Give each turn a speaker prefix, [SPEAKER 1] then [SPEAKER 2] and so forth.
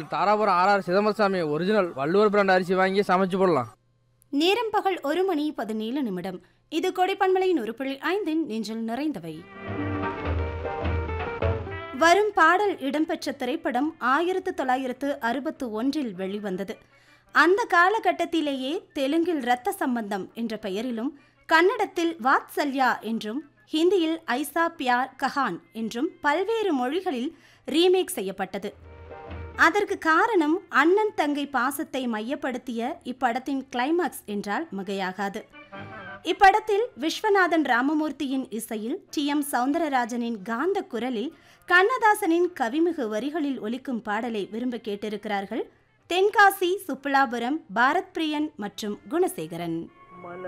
[SPEAKER 1] Dharapuram RR Chidambarasamy original Valluvar brand அரிசி வாங்கி சமைச்சு போடலாம்
[SPEAKER 2] நேரம் பகல் ஒரு மணி பதினேழு நிமிடம் இது கொடைப்பண்பலையின் ஒரு புள்ளி ஐந்தின் நெஞ்சில் நிறைந்தவை வரும் பாடல் இடம்பெற்ற திரைப்படம் ஆயிரத்து தொள்ளாயிரத்து அறுபத்து ஒன்றில் வெளிவந்தது அந்த காலகட்டத்திலேயே தெலுங்கில் ரத்த சம்பந்தம் என்ற பெயரிலும் கன்னடத்தில் வாத்சல்யா என்றும் ஹிந்தியில் ஐசா பியார் கஹான் என்றும் பல்வேறு மொழிகளில் ரீமேக் செய்யப்பட்டது அதற்கு காரணம் அண்ணன் தங்கை பாசத்தை மையப்படுத்திய இப்படத்தின் கிளைமாக்ஸ் என்றால் மிகையாகாது இப்படத்தில் விஸ்வநாதன் ராமமூர்த்தியின் இசையில் டி எம் சவுந்தரராஜனின் காந்த குரலில் கண்ணதாசனின் கவிமிகு வரிகளில் ஒலிக்கும் பாடலை விரும்ப கேட்டிருக்கிறார்கள் தென்காசி சுப்புலாபுரம் பாரத் பிரியன் மற்றும் குணசேகரன்